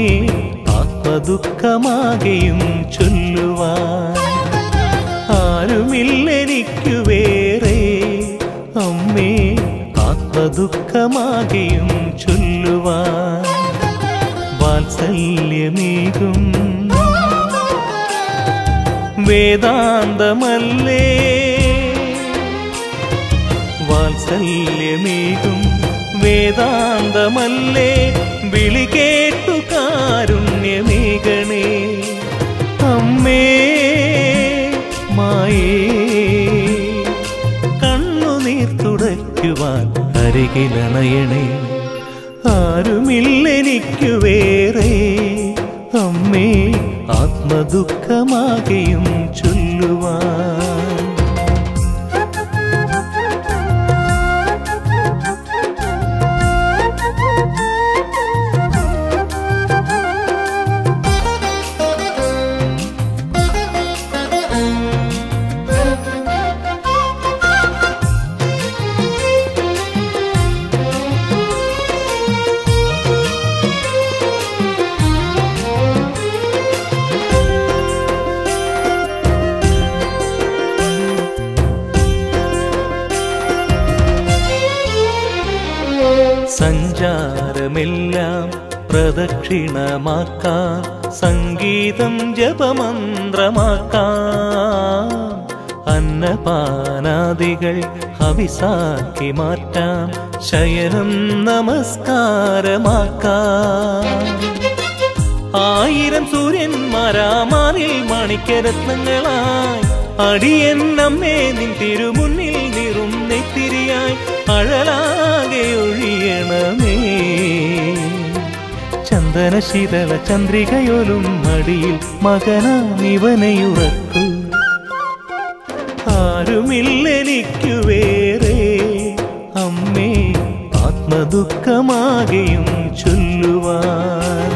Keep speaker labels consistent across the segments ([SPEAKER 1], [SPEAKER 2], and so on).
[SPEAKER 1] ആത്മദുഃഖമാകെയും ചൊല്ലുവാൻ ആരുമില്ലെനിക്കു വേറെ അമ്മേ ആത്മദുഃഖമാകെയും ചൊല്ലുവാൻ വാത്സല്യമേകും വേദാന്തമല്ലേ വാത്സല്യമേകും വേദാന്തമല്ലേ വിളി കേട്ടു കാരുണ്യമേകണേ അമ്മേ മായേ കണ്ണുനീർ തുടയ്ക്കുവാൻ അരികിലണയണേ ആരുമില്ലെനിക്കു വേറെ അമ്മേ ആത്മദുഃഖമാകെയും ചൊല്ലുവാൻ സഞ്ചാരമെല്ലാം പ്രദക്ഷിണമാക്കാം സംഗീതം ജപമന്ത്രമാക്കാം അന്നപാനാദികൾ ഹവിസാക്കി മാറ്റാം ശയനം നമസ്കാരമാക്കാം ആയിരം സൂര്യന്മാരാമാറിൽ മാണിക്യരത്നങ്ങളായി അടിയൻ നമ്മെ നിൻ തിരുമുന്നിൽ നിറും നെത്തിരിയായി അഴലാകെ ഒഴിയണമേ ചന്ദന ശീതള ചന്ദ്രികയൊലും മടിയിൽ മകനാം ഇവനെയുറക്കൂ ആരുമില്ലെനിക്കു വേറെ അമ്മേ ആത്മദുഃഖമാകെയും ചൊല്ലുവാൻ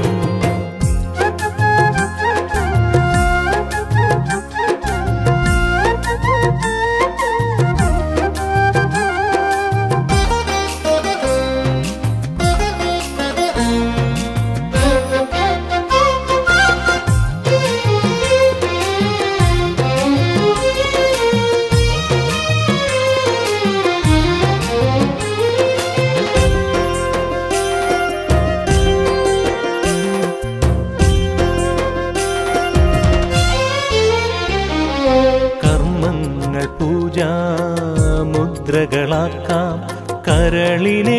[SPEAKER 1] കർമ്മങ്ങൾ പൂജാമുദ്രകളാക്കാം കരളിനെ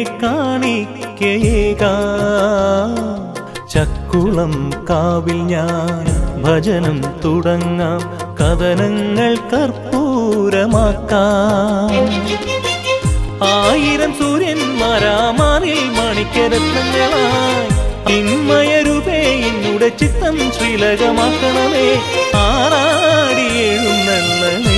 [SPEAKER 1] കാണിക്കയേകാം ചക്കുളം കാവിൽ ഞാൻ ഭജനം തുടങ്ങാം കഥനങ്ങൾ കർപ്പൂരമാക്കാം ആയിരം സൂര്യന്മാരാമാറിൽ മാണിക്യരത്നങ്ങളായി ഇന്മയരൂപേ എന്നുടെ ചിത്തം ശ്രീലകമാക്കണമേ ആറാടി എഴുന്നള്ളണേ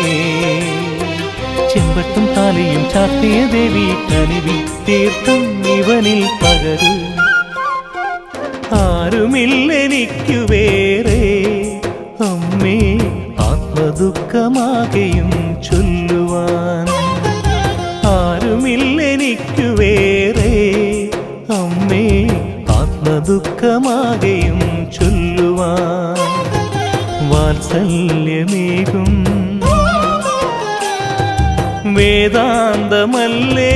[SPEAKER 1] ചെമ്പട്ടും താലിയും ചാർത്തിയ ദേവി കനിവി തീർത്ഥം ഇവനിൽ പകരു ആരുമില്ലെനിക്കു വേറെ അമ്മേ ആത്മദുഃഖമാകെയും ചൊല്ലുവാൻ ആരുമില്ലെനിക്കു വേറെ അമ്മേ ആത്മദുഃഖമാകെയും ചൊല്ലുവാൻ വാത്സല്യമേകും വേദാന്തമല്ലേ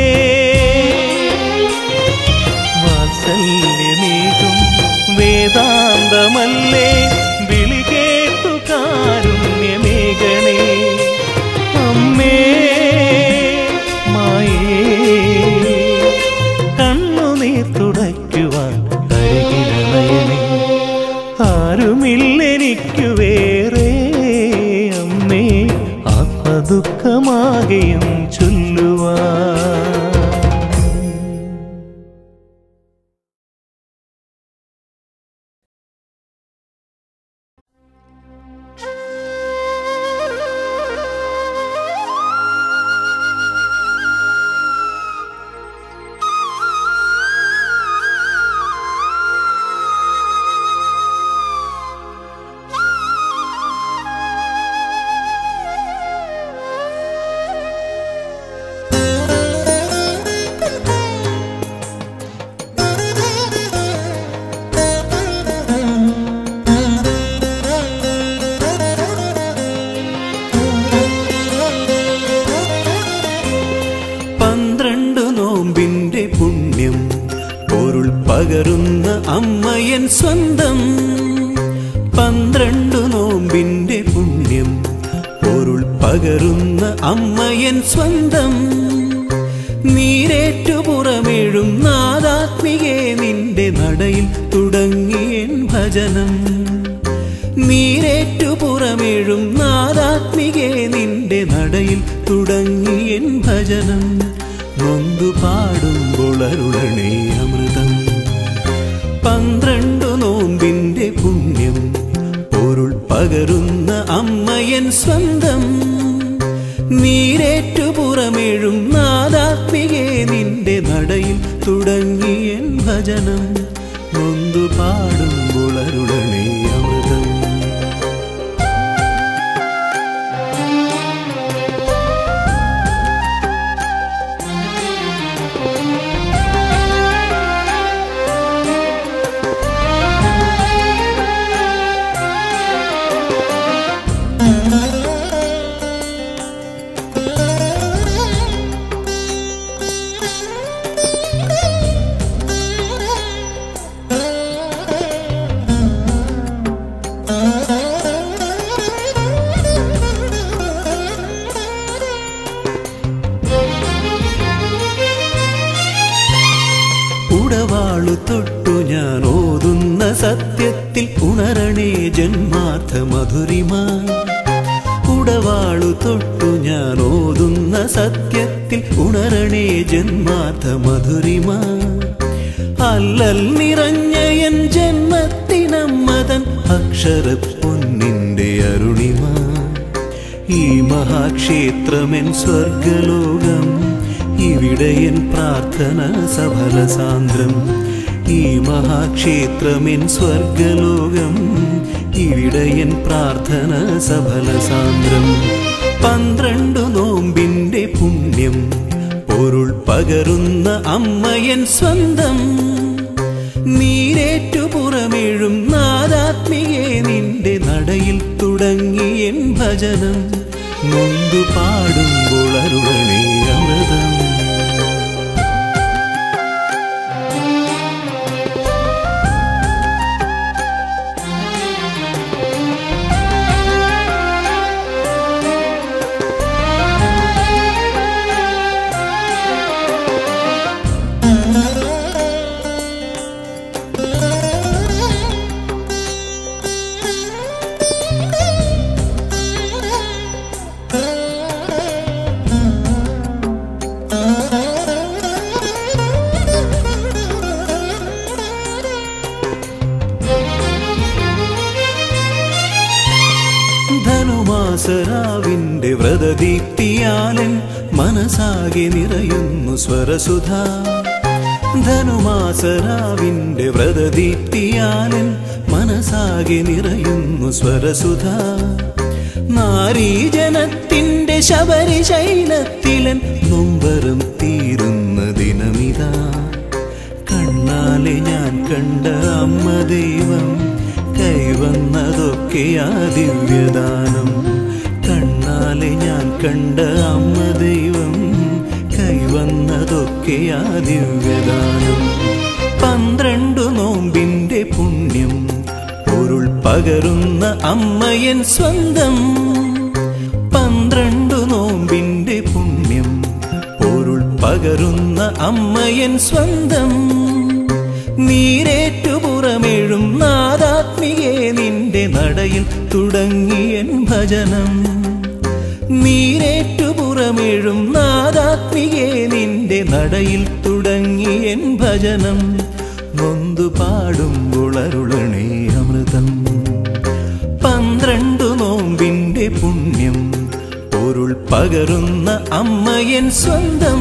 [SPEAKER 1] വാത്സല്യമേകും വേദാന്തമല്ലേ വിളി കേട്ടു കാരുണ്യമേകണേ അമ്മേ മായേ കണ്ണുനീർ തുടയ്ക്കുവാൻ അരികിലണയണേ ആരുമില്ലെനിക്കു വേറെ അമ്മേ ആത്മദുഃഖമാകെയും ചൊല്ലുവാൻ
[SPEAKER 2] സ്വന്തം പന്ത്രണ്ടു നോമ്പിന്റെ പുണ്യം പൊരുൾ പകരുന്ന അമ്മയൻ സ്വന്തം നീരേറ്റു പുറമേഴും നാദാത്മികേ നിന്റെ നടയിൽ തുടങ്ങിയൻ ഭജനം നീരേറ്റു പുറമേഴും നാദാത്മികേ നിന്റെ നടയിൽ തുടങ്ങിയൻ ഭജനം നൊന്തു പാടുമ്പോൾ അരുളണേ അമൃതം പന്ത്രണ്ടു നോമ്പിന്റെ പുണ്യം പൊരുൾ പകരുന്ന അമ്മയൻ സ്വന്തം നീരേറ്റു പുറമേഴും നാദാത്മികേ നിന്റെ നടയിൽ തുടങ്ങിയൻ ഭജനം നൊന്തു പാടുമ്പോൾ അരുളണേ അമൃതം ഉടവാളു തൊട്ടു ഞാൻ ഓതുന്ന സത്യത്തിൽ ഉണരണേ ജന്മാർത്ഥ മധുരിമ ഉടവാളു തൊട്ടു ഞാൻ ഓതുന്ന സത്യത്തിൽ ഉണരണേ ജന്മാർത്ഥ മധുരിമ അല്ലൽ നിറഞ്ഞ എൻ ജന്മത്തിനമ്മതൻ അക്ഷര പൊന്നിന്റെ അരുണിമ ഈ മഹാക്ഷേത്രമെൻ സ്വർഗലോകം ഇവിടെ എൻ പ്രാർത്ഥന സഫല സാന്ദ്രം ഈ മഹാക്ഷേത്രമെൻ സ്വർഗലോകം ഇവിടെ എൻ പ്രാർത്ഥന സഫല സാന്ദ്രം പന്ത്രണ്ടു നോമ്പിന്റെ പുണ്യം പൊരുൾ പകരുന്ന അമ്മയൻ സ്വന്തം നീരേറ്റു പുറമേഴും നാദാത്മികേ നിന്റെ നടയിൽ തുടങ്ങിയൻ ഭജനം നൊന്തു പാടുമ്പോൾ അരുളണേ അമൃതം ധനുമാസരാവിന്റെ വ്രതദീപ്തിയാലൻ മനസാകെ നിറയുന്നു സ്വരസുധ ധനുമാസരാവിന്റെ വ്രതദീപ്തിയാലൻ മനസാകെ നിറയുന്നു സ്വരസുധ നാരീജനത്തിന്റെ ശബരിശൈലത്തിലൻ നൊമ്പരം തീരുന്ന ദിനമിതാ കണ്ണാലെ ഞാൻ കണ്ട അമ്മ ദൈവം കൈവന്നതൊക്കെയാ ദിവ്യദാനം കണ്ണാലെ ഞാൻ കണ്ട അമ്മ ദൈവം കൈവന്നതൊക്കെയാ ദിവ്യദാനം പന്ത്രണ്ടു നോമ്പിന്റെ പുണ്യം പൊരുൾ പകരുന്ന അമ്മയൻ സ്വന്തം പന്ത്രണ്ടു നോമ്പിന്റെ പുണ്യം പൊരുൾ പകരുന്ന അമ്മയൻ സ്വന്തം നീരേറ്റു പുറമേഴും നാദാത്മികേ നിന്റെ നടയിൽ തുടങ്ങിയൻ ഭജനം നീരേറ്റു പുറമേഴും നാദാത്മികേ നിന്റെ നടയിൽ തുടങ്ങിയൻ ഭജനം നൊന്തു പാടുമ്പോൾ അരുളണേ അമൃതം പന്ത്രണ്ടു നോമ്പിന്റെ പുണ്യം പൊരുൾ പകരുന്ന അമ്മയൻ സ്വന്തം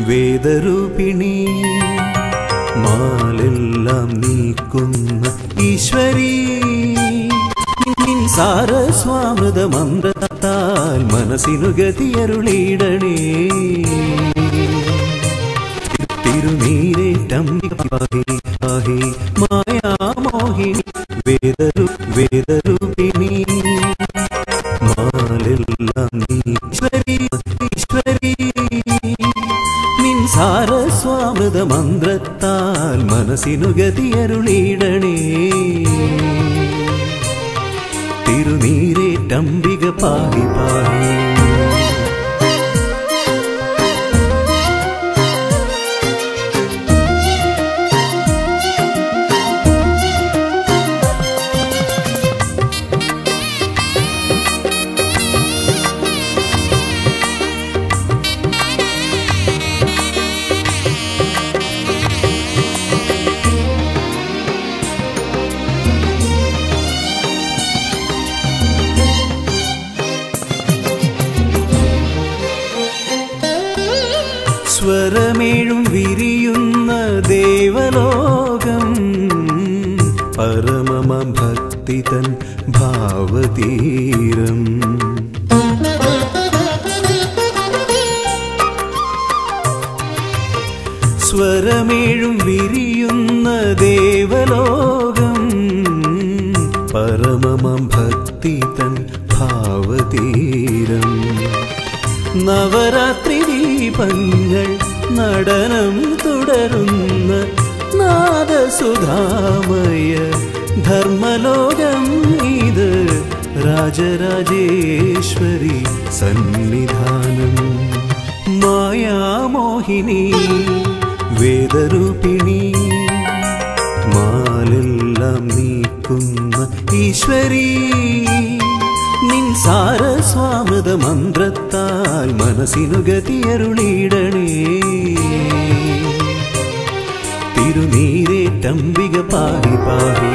[SPEAKER 2] വേദരൂപിണി മാലെല്ലാം നീക്കുന്ന ഈശ്വരീ നിൻ സാരസ്വാമൃത മന്ത്രത്താൽ മനസ്സിനു ഗതിയരുളിയിടണേ തിരുനീരേറ്റംബികാഹി മായാമോഹിനി വേദരു വേദരൂപിണി മാലെല്ലാം നീശ്വരി ഈശ്വരി നിൻ സാരസ്വാമൃത മന്ത്രത്താൽ മനസ്സിനു ഗതിയരുളിയിടണേ തിരുനീരേറ്റംബിക പാഹി പാഹി സ്വരമേഴും വിരിയുന്ന ദേവലോകം പരമമ ഭക്തി തൻ ഭാവതീരം സ്വരമേഴും വിരിയുന്ന ദേവലോകം പരമമ ഭക്തി തൻ ഭാവതീരം നവരാത്രി ദീപങ്ങൾ നടനം തുടരുന്ന നാദസുധാമയ ധർമ്മലോകം ഇത് രാജരാജേശ്വരി സന്നിധാനം മായാമോഹിനി വേദരൂപിണി മാലെല്ലാം നീക്കുന്ന ഈശ്വരീ നിൻ സാരസ്വാമൃത മന്ത്രത്താൽ മനസ്സിനു ഗതിയരുളിയിടണേ തിരുനീരേറ്റംബിക പാഹി പാഹി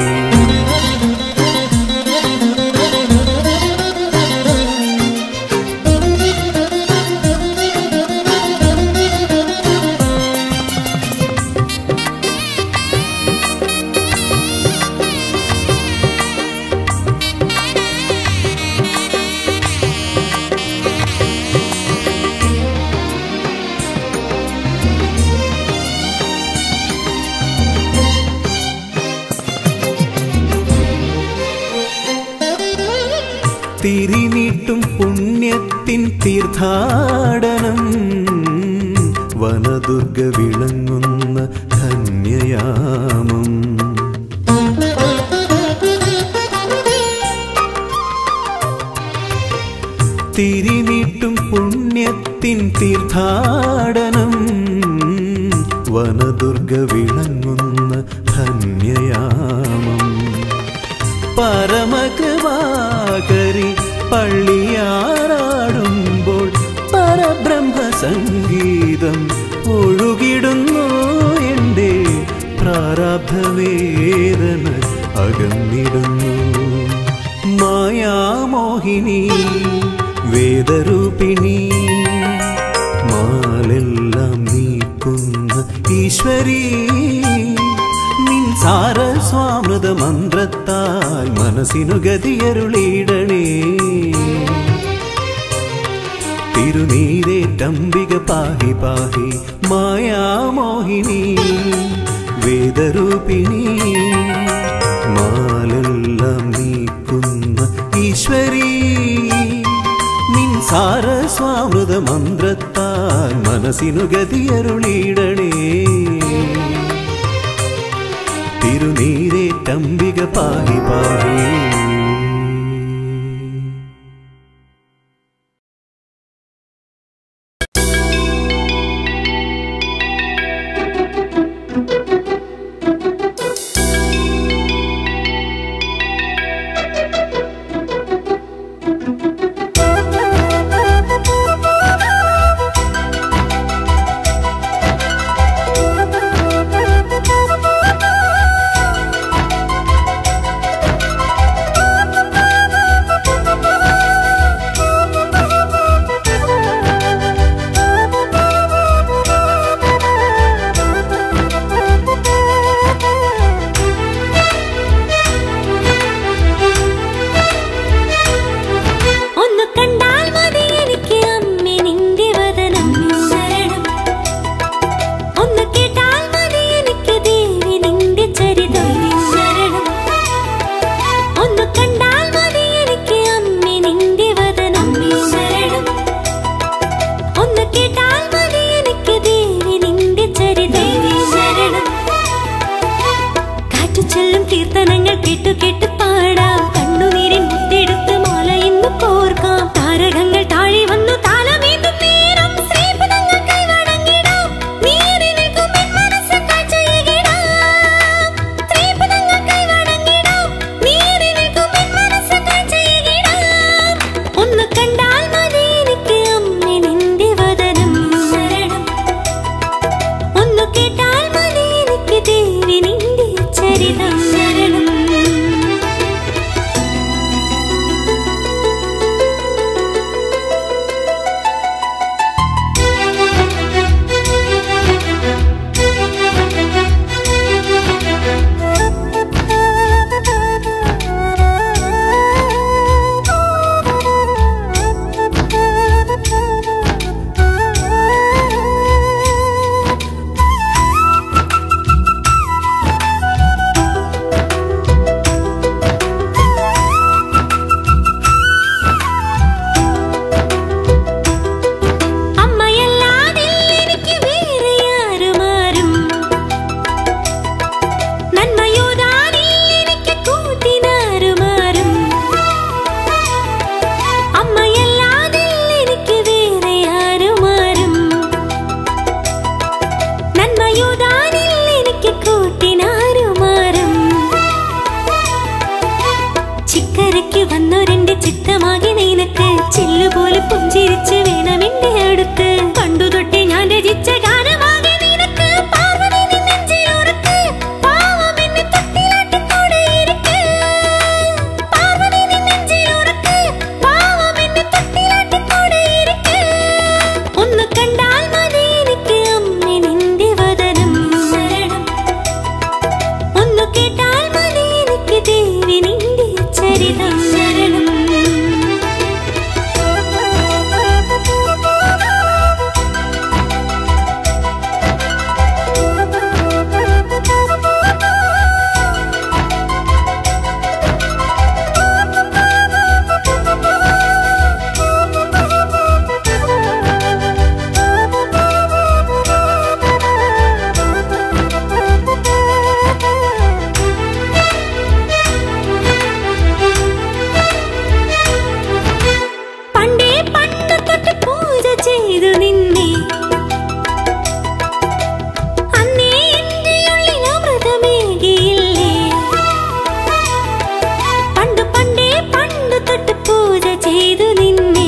[SPEAKER 2] തിരിനീട്ടും പുണ്യത്തിൻ തീർത്ഥാടനം വനദുർഗ വിളങ്ങുന്ന ധന്യയാമം തിരിനീട്ടും പുണ്യത്തിൻ തീർത്ഥാടനം വനദുർഗ വിളങ്ങുന്ന ധന്യയാമം പരമകൃപാകരി പള്ളിയാറാടുമ്പോൾ പരബ്രഹ്മ സംഗീതം ഒഴുകിടുന്നു എൻ്റെ പ്രാരബ്ധവേദന അകന്നിടുന്നു മായാമോഹിനി വേദരൂപിണി മാലെല്ലാം നീക്കുന്ന ഈശ്വരീ നിൻ സാരസ്വാമൃത മന്ത്രത്താൽ മനസ്സിനു ഗതിയരുളിയിടണേ തിരുനീരേറ്റംബിക പാഹി പാഹി മായാമോഹിനി വേദരൂപിണി മാലെല്ലാം നീക്കുന്ന ഈശ്വരീ നിൻ സാരസ്വാമൃത മന്ത്രത്താൽ മനസ്സിനു ഗതിയരുളിയിടണേ തിരുനീരേറ്റംബിക പാഹി പാഹി
[SPEAKER 3] Thank you. കേട്ടു കേട്ടു പാടാം കണ്ണുനീരിൻ മുത്തെടുത്ത് മാല ഇന്ന് കോർക്കാം താരകങ്ങൾ താഴെ വന്നു താലമേന്തും നേരം ശ്രീപദങ്ങൾ കൈവണങ്ങിടാം നീറി നിൽക്കും എൻ മനസ്സ് കാഴ്ചയേകിടാം ശ്രീപദങ്ങൾ കൈവണങ്ങിടാം നീറി നിൽക്കും എൻ മനസ്സ് കാഴ്ചയേകിടാം ഒന്ന് കണ്ടാൽ മതി എനിക്ക് അമ്മേ നിന്റെ വദനം ശരണം ഒന്നു കേട്ടാൽ മതി എനിക്ക് ദേവി നിന്റെ ചരിതം ശരണം അമ്മയല്ലാതില്ല എനിക്ക് വേറെ ആരുമാരും നന്മയോതാനില്ല എനിക്ക് കൂട്ടിനാരുമാരും അമ്മയല്ലാതില്ല എനിക്ക് വേറെ ആരുമാരും നന്മയോതാനില്ല എനിക്ക് കൂട്ടിനാരുമാരും ചിക്കരയ്ക്ക് വന്നൊരെന്റെ ചിത്തമാകെ നിനക്ക് ചില്ലുപോലെ പുഞ്ചിരിച്ച് വേണം എന്റെ അടുത്ത് പണ്ടു തൊട്ടേ ഞാൻ രചിച്ച ഗാനമാകെ നിനക്ക് പാർവതി നിൻ നെഞ്ചിലുറക്ക് പാവം എന്നെ തൊട്ടിലാട്ടിക്കൊടേയിരിക്ക് പാർവതി നിൻ നെഞ്ചിലുറക്ക് പാവം എന്നെ തൊട്ടിലാട്ടിക്കൊടേയിരിക്ക് ഒന്ന് കണ്ടാൽ മതി എനിക്ക് അമ്മേ നിന്റെ വദനം ശരണം ഒന്നു കേട്ടാൽ മതി എനിക്ക് ദേവി നിന്റെ ചരിതം ശരണം പണ്ടേ പണ്ട് തൊട്ട് പൂജ ചെയ്തു നിന്നെ അന്നേ എന്റെ ഉള്ളിൽ അമൃതമേകിയില്ലേ പണ്ട് പണ്ടേ പണ്ട് തൊട്ട് പൂജ ചെയ്തു നിന്നെ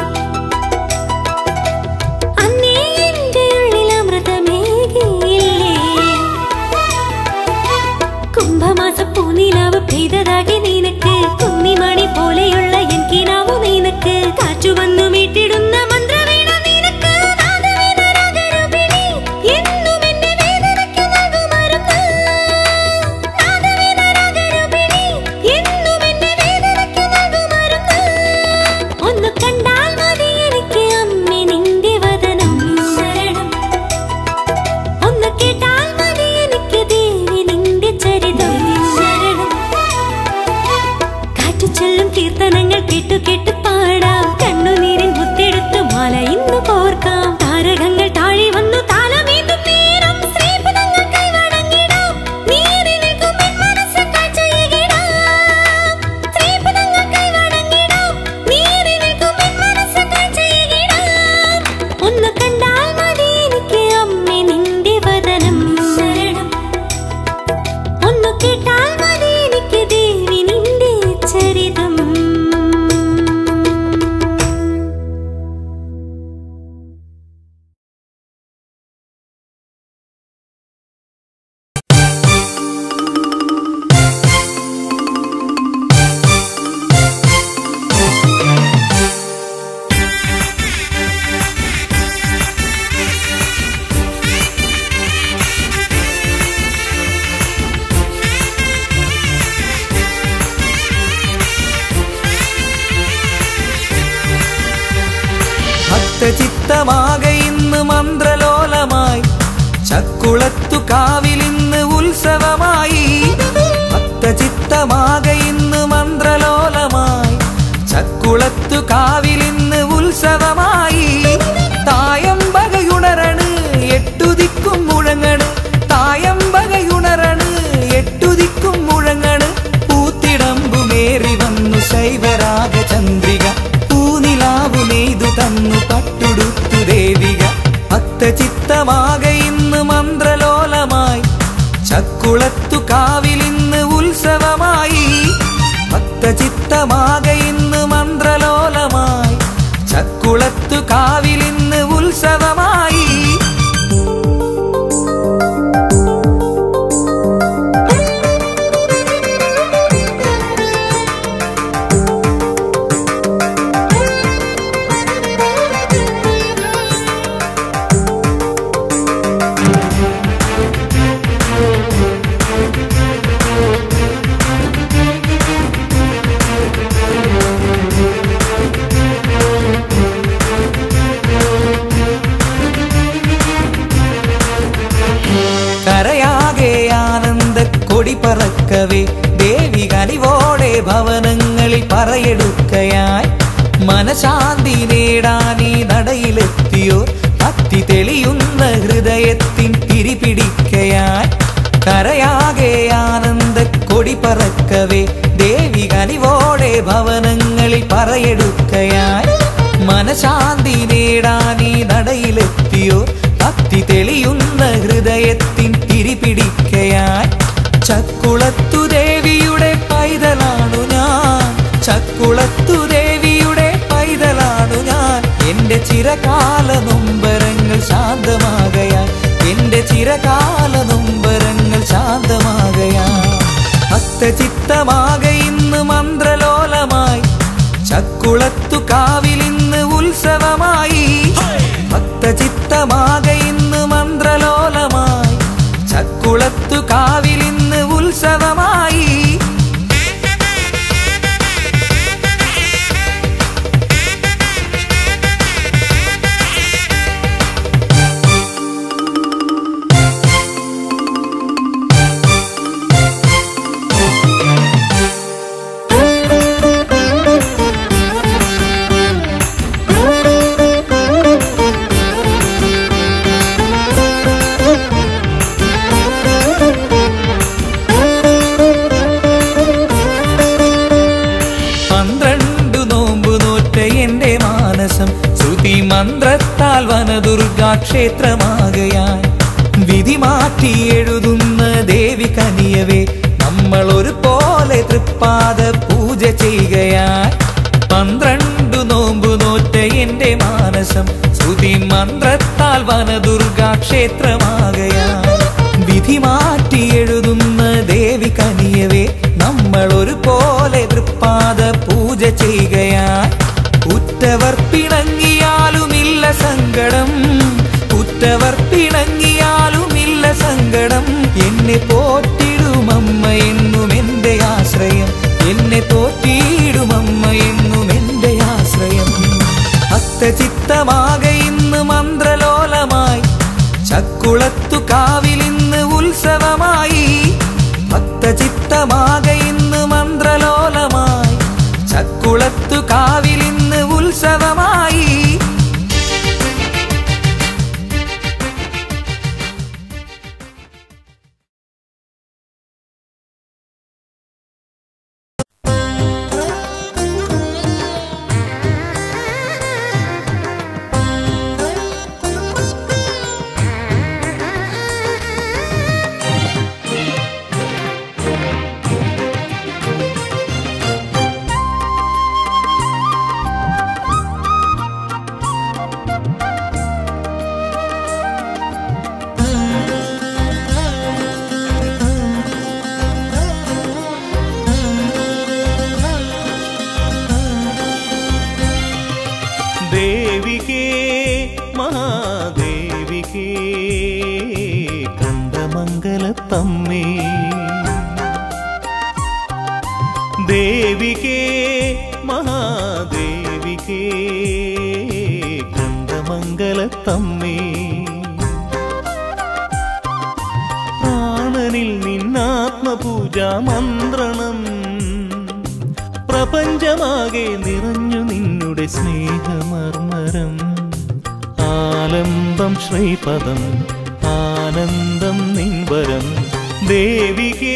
[SPEAKER 3] അന്നേ എന്റെ ഉള്ളിൽ അമൃതമേകിയില്ലേ കുംഭമാസ പൂനിലാവ് പെയ്തതാകെ നിനക്ക് കുന്നിമണി പോലെയുള്ള എൻ കിനാവു നിനക്ക് കാറ്റു വന്നു മീട്ടിടുന്ന മന്ത്രവീണ നിനക്ക് നാദവീണ രാഗരൂപിണി എന്നും എന്നെ വേദനയ്ക്ക് നൽകുമരുന്ന് നാദവീണ രാഗരൂപിണി എന്നും എന്നെ വേദനയ്ക്ക് നൽകുമരുന്ന് ഒന്ന് കണ്ടാൽ മതി എനിക്ക് അമ്മേ നിന്റെ വദനം ശരണം ഒന്ന് കേട്ടാൽ മതി എനിക്ക് ദേവി നിന്റെ ചരിതം ശരണം കാറ്റു ചൊല്ലും കീർത്തനങ്ങൾ കേട്ടു കേട്ടു പാടാം കണ്ണുനീരിൻ മുത്തെടുത്ത് മാല ഇന്ന് കോർക്കാം താരകങ്ങൾ താഴെ വന്നു താലമേന്തും നേരം ശ്രീപദങ്ങൾ കൈവണങ്ങിടാം നീറി നിൽക്കും എൻ മനസ്സ് കാഴ്ചയേകിടാം ശ്രീപദങ്ങൾ കൈവണങ്ങിടാം നീറി നിൽക്കും എൻ മനസ്സ് കാഴ്ചയേകിടാം ഒന്ന് കണ്ടാൽ മതി എനിക്ക് അമ്മേ നിന്റെ വദനം ശരണം ഒന്നു കേട്ടാൽ മതി എനിക്ക് ദേവി നിന്റെ ചരിതം
[SPEAKER 4] ഭക്തചിത്തമാകെ ഇന്ന് മന്ത്രലോലമായി ചക്കുളത്തു കാവിലിന്ന് ഉത്സവമായി ഭക്തചിത്തമാകെ ഇന്ന് മന്ത്രലോലമായി ചക്കുളത്തു കാവിലിന്ന് ഉത്സവമായി തായമ്പകയുണരണ മുഴങ്ങണ് തായമ്പകയുണരണ് എട്ടുദിക്കും മുഴങ്ങണ് ചിത്തമാകെ ഇന്ന് മന്ത്രലോലമായി ചക്കുളത്തു കാവിലിന്ന് ഉത്സവമായി ഭക്തചിത്തമാകെ ഇന്ന് മന്ത്രലോലമായി ചക്കുളത്തു കാവിലിന്ന് ഉത്സവമായി കരയാകെ ആനന്ദ കൊടി പറക്കവേ ദേവി കനിവോടെ ഭവനങ്ങളിൽ പറയെടുക്കയായി മനശാന്തി നേടാനീ നടയിലെത്തിയോ ഭക്തി തെളിയുന്ന ഹൃദയത്തിൻ തിരിപിടിക്കയായി കരയാകെ ആനന്ദ കൊടി പറക്കവേ ദേവി കനിവോടെ ഭവനങ്ങളിൽ പറയെടുക്കയായി മനശാന്തി നേടാനീ നടയിലെത്തിയോ ഭക്തി തെളിയുന്ന ഹൃദയത്തിൻ തിരിപിടിക്കയായി ചക്കുളത്തു ദേവിയുടെ പൈതലാണു ഞാൻ ചക്കുളത്തു ദേവിയുടെ പൈതലാണു ഞാൻ എന്റെ ചിരകാല നൊമ്പരങ്ങൾ ശാന്തമാകയാൽ എന്റെ ചിരകാല നൊമ്പരങ്ങൾ ശാന്തമാകയാൽ ഭക്തചിത്തമാകെ ഇന്ന് മന്ത്രലോലമായി ചക്കുളത്തു കാവിലിന്ന് ഉത്സവമായി ഭക്തചിത്തമാകെ ഇന്ന് മന്ത്രലോലമായി ചക്കുളത്തു കാവിലിന്ന് ഉത്സവമായി പന്ത്രണ്ടു നോമ്പു നോറ്റ എന്റെ മാനസം ശ്രുതി മന്ത്രത്താൽ വനദുർഗാ ക്ഷേത്രമാകയാൻ വിധി മാറ്റി എഴുതുന്ന ദേവി കനിയവേ നമ്മൾ ഒരു പോലെ തൃപ്പാദ പൂജ ചെയ്യുകയായി പന്ത്രണ്ടു നോമ്പു നോറ്റ എന്റെ മാനസം ശ്രുതി മന്ത്രത്താൽ വനദുർഗാ ക്ഷേത്രമാകയാൻ വിധി മാറ്റി എഴുതുന്ന ദേവി കനിയവേ നമ്മൾ ഒരു പോലെ തൃപ്പാദ പൂജ ചെയ്യുകയായി ഉറ്റവർ പിണങ്ങിയാലുമില്ല സങ്കടം ഉറ്റവർ പിണങ്ങിയാലുമില്ല സങ്കടം എന്നെ പോറ്റിടുമമ്മ എന്നും എന്റെ ആശ്രയം എന്നെ പോറ്റിയിടുമമ്മ എന്നും എന്റെ ആശ്രയം ഭക്തചിത്തമാകെ ഇന്ന് മന്ത്രലോലമായി ചക്കുളത്തു കാവിലിന്ന് ഉത്സവമായി ഭക്തചിത്തമാകെ ഇന്ന് മന്ത്രലോലമായി ചക്കുളത്തു കാവിലിന്ന് ഉത്സവമായി
[SPEAKER 1] ദേവികേ മഹാദേവികേ കണ്ടമംഗലത്തമ്മേ ദേവികേ മഹാദേവികേ കണ്ടമംഗലത്തമ്മേ പ്രാണനിൽ നിന്നാത്മപൂജ മന്ത്രണം പ്രപഞ്ചമാകെ നിറഞ്ഞു നിന്നുടെ സ്നേഹമർമരം ആലംബം ശ്രീപദം ആനന്ദം നിൻവരം ദേവികേ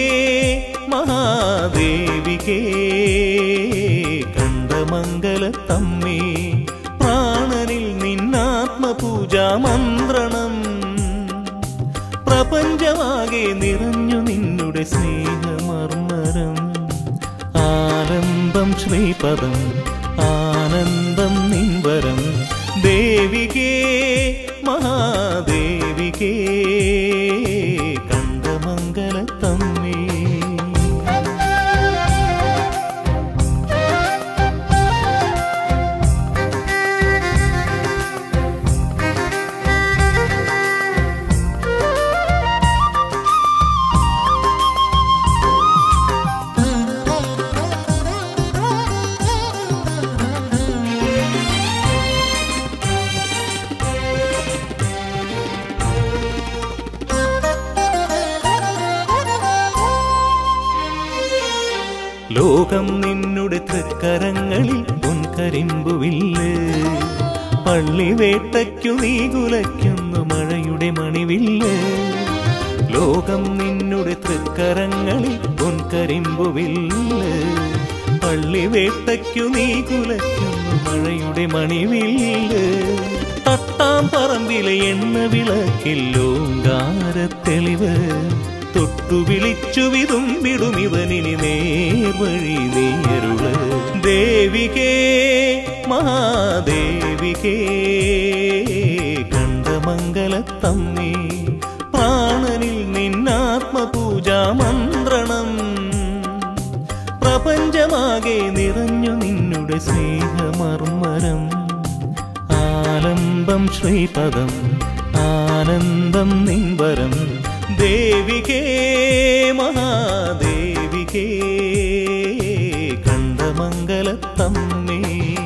[SPEAKER 1] മഹാദേവികേ കണ്ടമംഗലത്തമ്മേ പ്രാണനിൽ നിന്നാത്മപൂജ മന്ത്രണം പ്രപഞ്ചമാകെ നിറഞ്ഞു നിന്നുടെ സ്നേഹമർമരം ആനന്ദം ശ്രീപദം ആനന്ദം നിൻവരം ദേവികേ മഹാദേവികേ കണ്ടമംഗലത്തമ്മേ ലോകം നിന്നുടെ തൃക്കരങ്ങളിൽ പൊൻകരിമ്പുവില്ല് പള്ളി വേട്ടയ്ക്കു നീ കുലയ്ക്കുന്നു മഴയുടെ മണിവില്ല് ലോകം നിന്നുടെ തൃക്കരങ്ങളിൽ പൊൻകരിമ്പുവില്ല് പള്ളി വേട്ടയ്ക്കു നീ കുലയ്ക്കുന്നു മഴയുടെ മണിവില്ല് തട്ടാം പറമ്പിലെ എണ്ണ വിളക്കില്ലോങ്കാരത്തെളിവ് തൊട്ടു വിളിച്ചു വിതുമ്പിടും ഇവനിനി നേർവഴി നീയരുള് ദേവികേ മഹാദേവികേ കണ്ടമംഗലത്തമ്മേ പ്രാണനിൽ നിന്നാത്മപൂജാ മന്ത്രണം പ്രപഞ്ചമാകെ നിറഞ്ഞു നിന്നുടെ സ്നേഹമർമരം ആലംബം ശ്രീപദം ആനന്ദം നിൻവരം ദേവികേ മഹാദേവികേ കണ്ടമംഗലത്തമ്മേ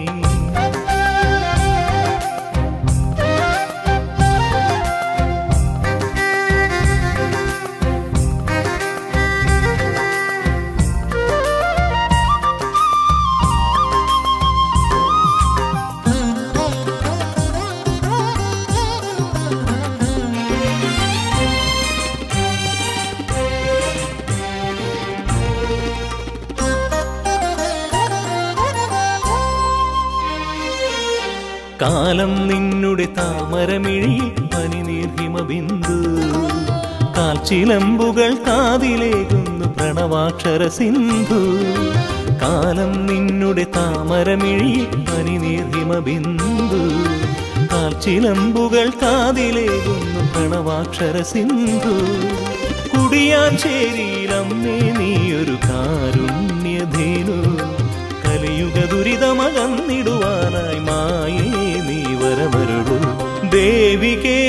[SPEAKER 1] കാലം നിന്നുടെ താമരമിഴിയിൽ പനിനീർഹിമ ബിന്ദു കാൽച്ചിലമ്പുകൾ കാതിലേകുന്നു പ്രണവാക്ഷര സിന്ധു കാലം നിന്നുടെ താമരമിഴിയിൽ പനിനീർഹിമ ബിന്ദു കാൽച്ചിലമ്പുകൾ കാതിലേകുന്നു പ്രണവാക്ഷര സിന്ധു കുടിയാഞ്ചേരിയിലമ്മേ നീയൊരു കാരുണ്യധേനു കലിയുഗ ദുരിതമകന്നിടുവാനായി മായേ നീ വരവരുളു ദേവികേ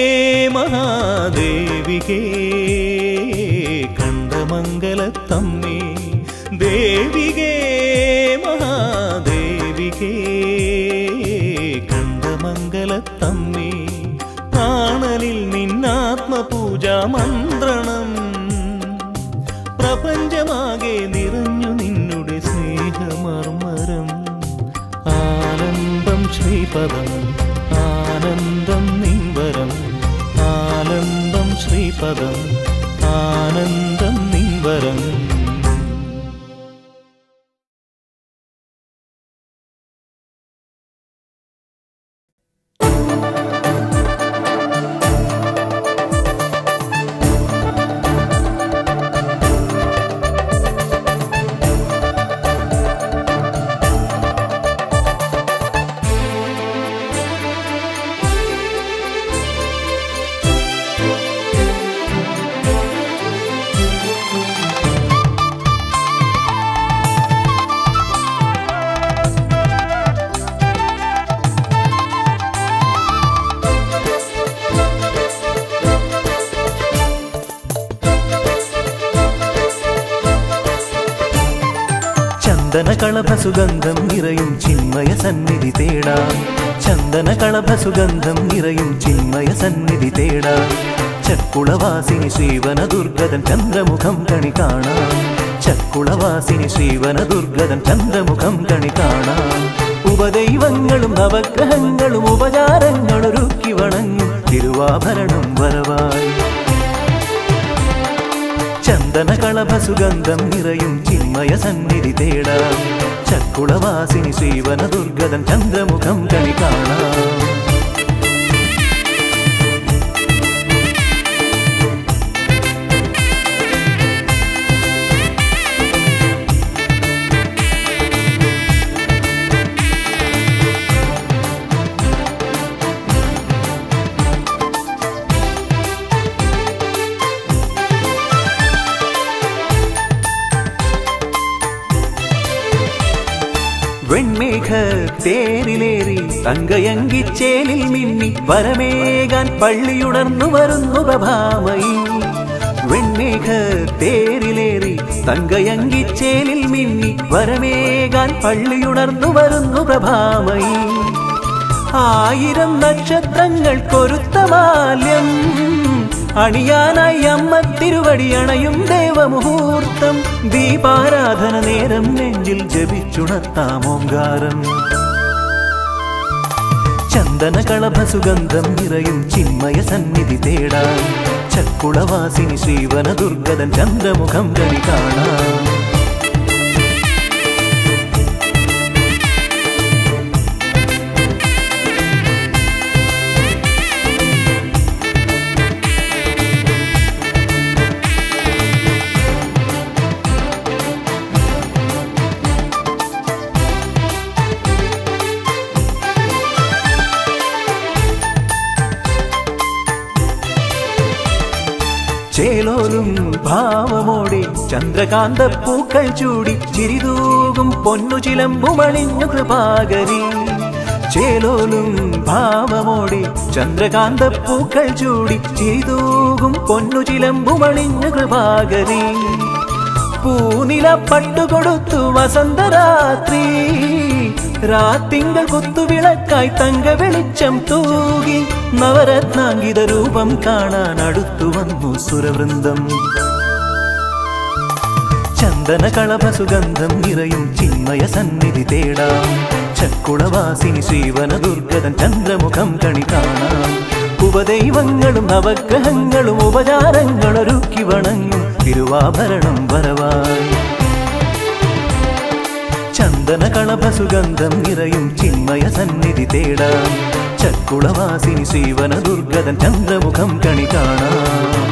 [SPEAKER 1] മഹാദേവികേ കണ്ടമംഗലത്തമ്മേ ദേവികേ മഹാദേവികേ കണ്ടമംഗലത്തമ്മേ പ്രാണനിൽ നിന്നാത്മപൂജാ മന്ത്രണം പ്രപഞ്ചമാകെ നിറഞ്ഞു നിന്നുടെ സ്നേഹമർമരം ആനന്ദം ശ്രീപദം ആനന്ദം നിൻവരം ആനന്ദം ശ്രീപദം ആനന്ദം നിൻവരം ചന്ദന കളഭ സുഗന്ധം നിറയും ചിന്മയ സന്നിധി തേടാം ചന്ദന കളഭ സുഗന്ധം നിറയും ചിന്മയ സന്നിധി തേടാം ചക്കുളവാസിനി ശ്രീവന ദുർഗതൻ ചന്ദ്രമുഖം കണി കാണാം ചക്കുളവാസിനി ശ്രീവന ദുർഗതൻ ചന്ദ്രമുഖം കണി കാണാം ഉപദൈവങ്ങളും നവഗ്രഹങ്ങളും ഉപചാരങ്ങളൊരുക്കി വണങ്ങും തിരുവാഭരണം വരവായി ചന്ദന കളഭ സുഗന്ധം നിറയും ചിന്മയ സന്നിധി തേടാം ചക്കുളവാസിനി ശ്രീവന ദുർഗതൻ ചന്ദ്രമുഖം കണി കാണാം തേരിലേറി തങ്കയങ്കിച്ചേലിൽ മിന്നി വരമേകാൻ പള്ളിയുണർന്നു വരുന്നു പ്രഭാമയി വെണ്ണേഘ തേരിലേറി തങ്കയങ്കിച്ചേലിൽ മിന്നി വരമേകാൻ പള്ളിയുണർന്നു വരുന്നു പ്രഭാമയി ആയിരം നക്ഷത്രങ്ങൾ കൊരുത്ത മാല്യം അണിയാനായി അമ്മ തിരുവടി അണയും ദേവമുഹൂർത്തം ദീപാരാധന നേരം നെഞ്ചിൽ ജപിച്ചുണർത്താം ഓങ്കാരം ചന്ദന കളഭ സുഗന്ധം നിറയും ചിന്മയ സന്നിധി തേടാം ചക്കുളവാസിനി ശ്രീവന ദുർഗതൻ ചന്ദ്രമുഖം കണി കാണാം ചേലോലും ഭാവമോടെ ചന്ദ്രകാന്ത പൂക്കൾ ചൂടി ചിരിതൂകും പൊന്നു ചിലമ്പുമണിഞ്ഞു കൃപാകരി ചേലോലും ഭാവമോടെ ചന്ദ്രകാന്ത പൂക്കൾ ചൂടി ചിരിതൂകും പൊന്നു ചിലമ്പുമണിഞ്ഞു കൃപാകരി പൂനില പട്ടുകൊടുത്തു വസന്തരാത്രി രാത്തിങ്കൾ കുത്തുവിളക്കായി തങ്ക വെളിച്ചം തൂകി നവരത്നാങ്കിത രൂപം കാണാൻ അടുത്തു വന്നു സുരവൃന്ദം ചന്ദന കളഭ സുഗന്ധം നിറയും ചിന്മയ സന്നിധി തേടാം ചക്കുളവാസിനി ശ്രീവന ദുർഗതൻ ചന്ദ്രമുഖം കണി കാണാം ഉപദൈവങ്ങളും നവഗ്രഹങ്ങളും ഉപചാരങ്ങളൊരുക്കി വണങ്ങും തിരുവാഭരണം വരവായി ചന്ദന കളഭ സുഗന്ധം നിറയും ചിന്മയ സന്നിധി തേടാം ചക്കുളവാസിനി ശ്രീവന ദുർഗതൻ ചന്ദ്രമുഖം കണി കാണാം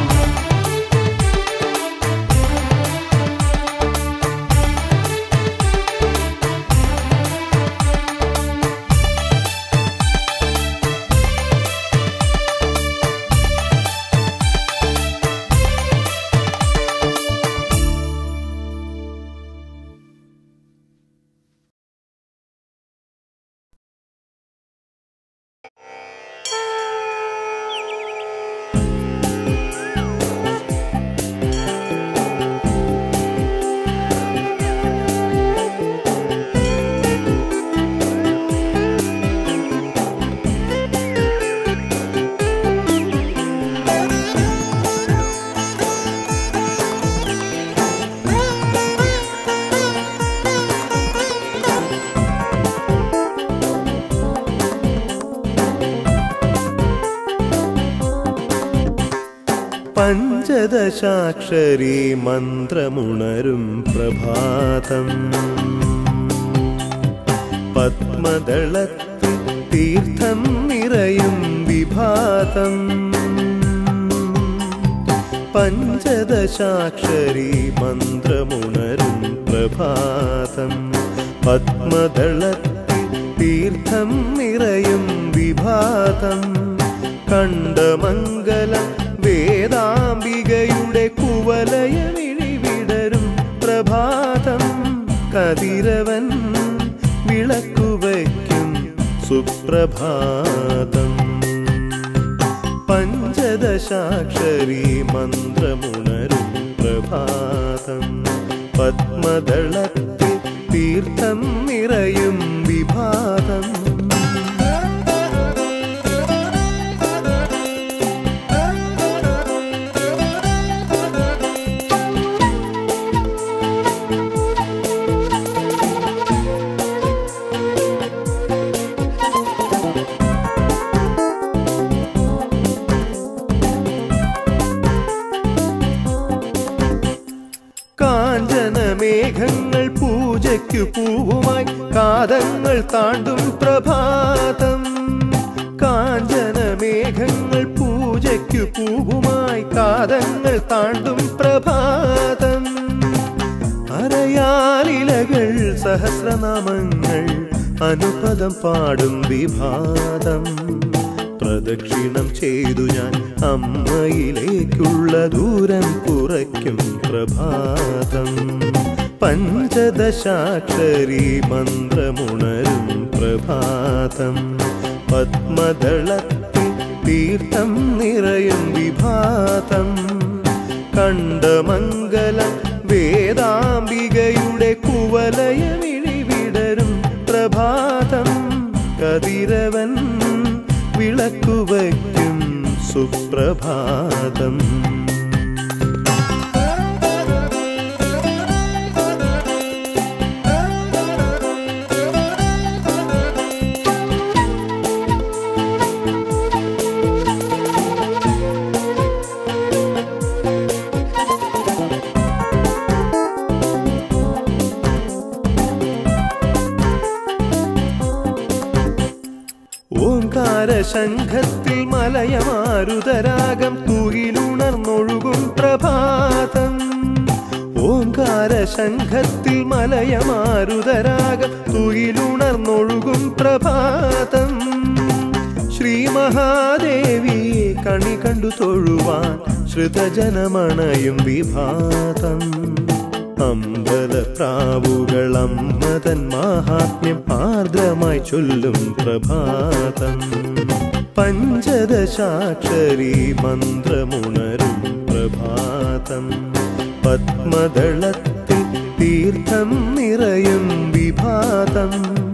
[SPEAKER 2] പഞ്ചദശാക്ഷരി മന്ത്രമുണരും പ്രഭാതം പത്മദളത്തിൽ തീർത്ഥം നിറയും വിഭാതം പഞ്ചദശാക്ഷരി മന്ത്രമുണരും പ്രഭാതം പത്മദളത്തിൽ തീർത്ഥം നിറയും വിഭാതം കണ്ടമംഗലം വേദാംബികയുടെ കുവലയ വിഴിവിടരും പ്രഭാതം കതിരവൻ വിളക്കുവയ്ക്കും സുപ്രഭാതം പഞ്ചദശാക്ഷരി മന്ത്രമുണരും പ്രഭാതം പത്മദളത്തിൽ തീർത്ഥം നിറയും വിഭാതം കാഞ്ചന മേഘങ്ങൾ പൂജയ്ക്കു പൂവുമായി കാതങ്ങൾ താണ്ടും പ്രഭാതം കാഞ്ചന മേഘങ്ങൾ പൂജയ്ക്കു പൂവുമായി കാതങ്ങൾ താണ്ടും പ്രഭാതം അരയാലിലകൾ സഹസ്രനാമങ്ങൾ അനുപദം പാടും വിഭാതം പ്രദക്ഷിണം ചെയ്തു ഞാൻ അമ്മയിലേക്കുള്ള ദൂരം കുറയ്ക്കും പ്രഭാതം പഞ്ചദശാക്ഷരി മന്ത്രമുണരും പ്രഭാതം പത്മദളത്തിൽ തീർത്ഥം നിറയും വിഭാതം കണ്ടമംഗലം വേദാംബികയുടെ കുവലയമിഴി വിടരും പ്രഭാതം കതിരവൻ വിളക്കുവയ്ക്കും സുപ്രഭാതം ഓംകാര ശംഖത്തിൽ മലയമാരുതരാഗം തൂയിലുണർന്നൊഴുകും പ്രഭാതം ഓംകാര ശംഖത്തിൽ മലയമാരുതരാഗം തൂയിലുണർന്നൊഴുകും പ്രഭാതം ശ്രീ മഹാദേവിയെ കണി കണ്ടു തൊഴുവാൻ ശ്രുതജനമണയും വിഭാതം അമ്പലപ്രാവുകൾ അമ്മതൻ മാഹാത്മ്യം ആർദ്രമായി ചൊല്ലും പ്രഭാതം പഞ്ചദശാക്ഷരി മന്ത്രമുണരും പ്രഭാതം പത്മദളത്തിൽ തീർത്ഥം നിറയും വിഭാതം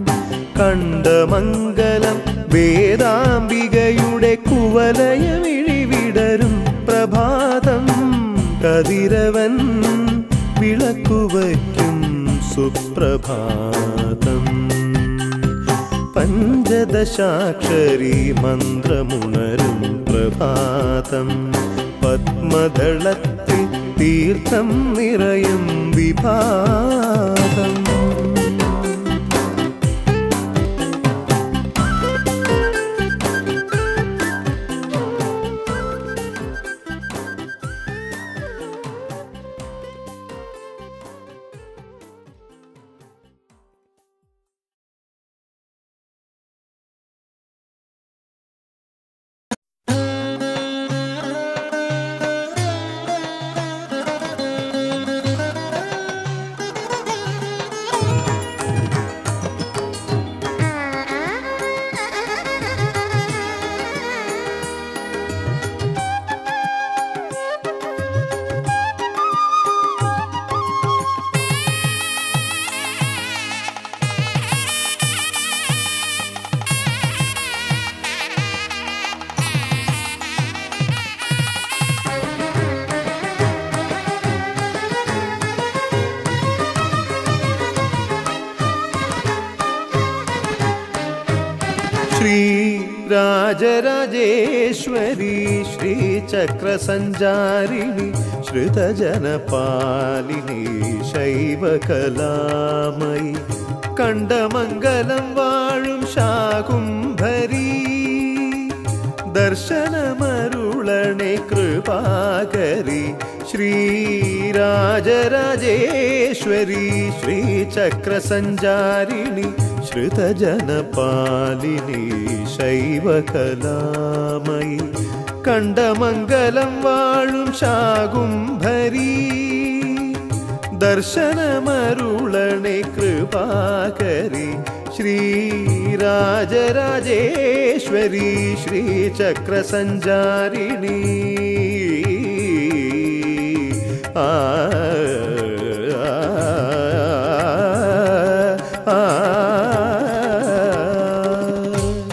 [SPEAKER 2] കണ്ടമംഗലം വേദാംബികയുടെ കുവലയമിഴി വിടരും പ്രഭാതം കതിരവൻ വിളക്കുവയ്ക്കും സുപ്രഭാതം പഞ്ചദശാക്ഷരി മന്ത്രമുണരും പ്രഭാതം പത്മദളത്തിൽ തീർത്ഥം നിറയും വിഭാതം ശ്രീ രാജരാജേശ്വരി ശ്രീചക്രസഞ്ചാരിണി ശ്രുതജനപാലിനി ശൈവകലാമയി കണ്ടമംഗലം വാഴും ശാകുംഭരീ ദർശനമരുളണേ കൃപാകരി ശ്രീരാജരാജേശ്വരി ശ്രീചക്രസഞ്ചാരിണി ശ്രുതജനപാലിനി ശൈവകലാമയി കണ്ടമംഗലം വാഴും ശാകുംഭരീ ദർശനമരുളണേ കൃപാകരി ശ്രീരാജരാജേശ്വരി ശ്രീചക്രസഞ്ചാരിണി ആ ആ, ആ, ആ.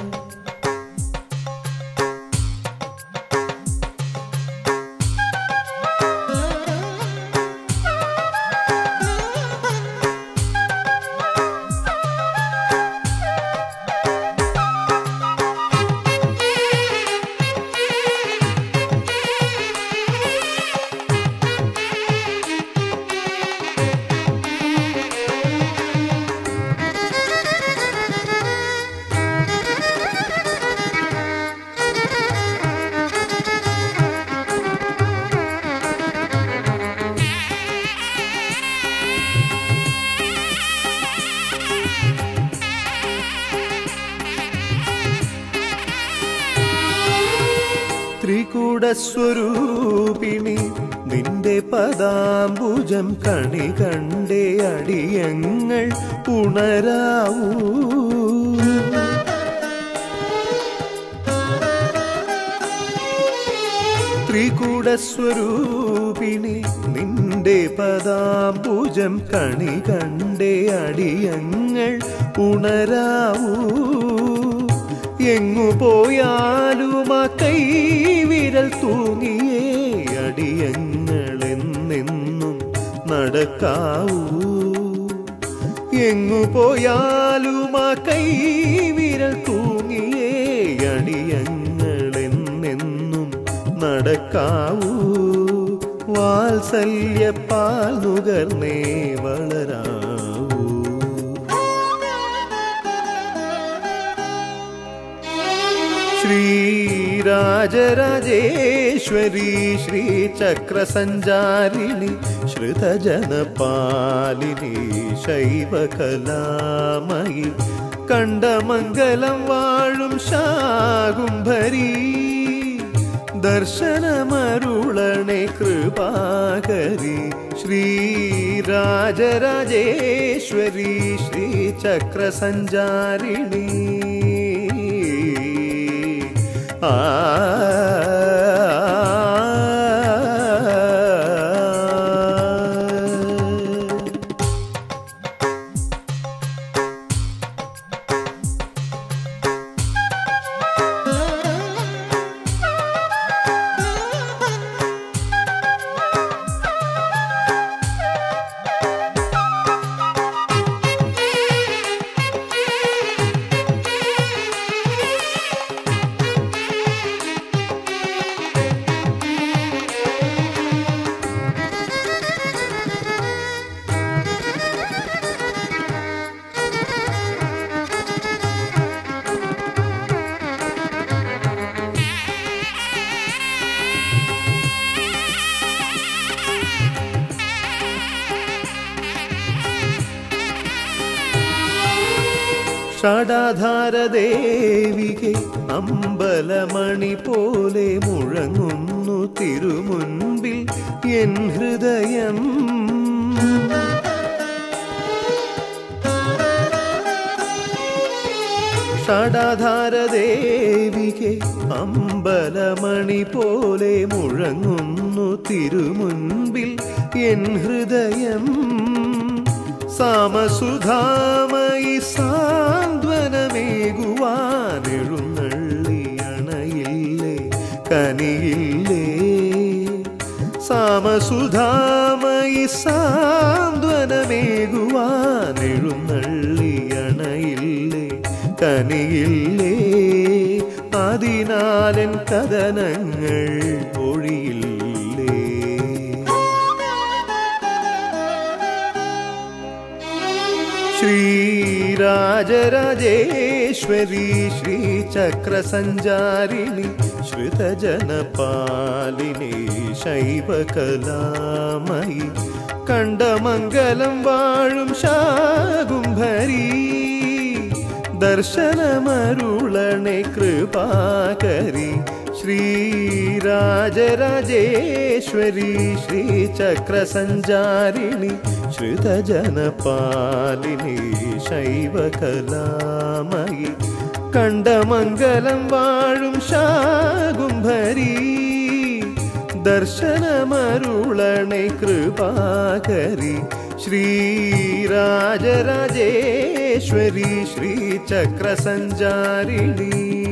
[SPEAKER 2] ത്രികൂടസ്വരൂപിണി നിന്റെ പദാംബുജം കണി കണ്ടേ അടിയങ്ങൾ ഉണരാവൂ ത്രികൂടസ്വരൂപിണി നിന്റെ പദാംബുജം കണി കണ്ടേ അടിയങ്ങൾ ഉണരാവൂ എങ്ങു പോയാലും ആ കൈവിരൽ തൂങ്ങിയേ അടിയങ്ങൾ എന്നെന്നും നടക്കാവൂ എങ്ങു പോയാലും ആ കൈവിരൽ തൂങ്ങിയേ അടിയങ്ങൾ എന്നെന്നും നടക്കാവൂ വാത്സല്യപ്പാൽ നുകർന്നേ വളരാവൂ ശ്രീരാജരാജേശ്വരി ശ്രീചക്രസഞ്ചാരിണി ശ്രുതജനപാലിനി ശൈവകലാമയി കണ്ടമംഗലം വാഴും ശാകുംഭരീ ദർശനമരുളണേ കൃപാകരി ശ്രീരാജരാജേശ്വരി ശ്രീചക്രസഞ്ചാരിണി ആ ഷടാധാരദേവികെ അമ്പലമണി പോലെ മുഴങ്ങുന്നു തിരുമുൻപിൽ എൻ ഹൃദയം ഷടാധാരദേവികെ അമ്പലമണി പോലെ മുഴങ്ങുന്നു തിരുമുൻപിൽ എൻ ഹൃദയം സാമസുധാമയി സാന്ത്വനമേകുവാനെഴുന്നള്ളി അണയില്ലേ കനിയില്ലേ സാമസുധാമയി സാന്ത്വനമേകുവാനെഴുന്നള്ളി അണയില്ലേ കനിയില്ലേ അതിനാലൻ കഥനങ്ങൾ ഒഴിയില്ലേ ശ്രീരാജരാജേശ്വരി ശ്രീചക്രസഞ്ചാരിണി ശ്രുതജനപാലിനി ശൈവകലാമയി കണ്ടമംഗലം വാഴും ശാകുംഭരീ ദർശനമരുളണേ കൃപാകരി ശ്രീരാജരാജേശ്വരി ശ്രീചക്രസഞ്ചാരിണി ശ്രുതജനപാലിനി ശൈവകലാമയി കണ്ടമംഗലം വാഴും ശാകുംഭരീ ദർശനമരുളണേ കൃപാകരി ശ്രീരാജരാജേശ്വരി ശ്രീചക്രസഞ്ചാരിണി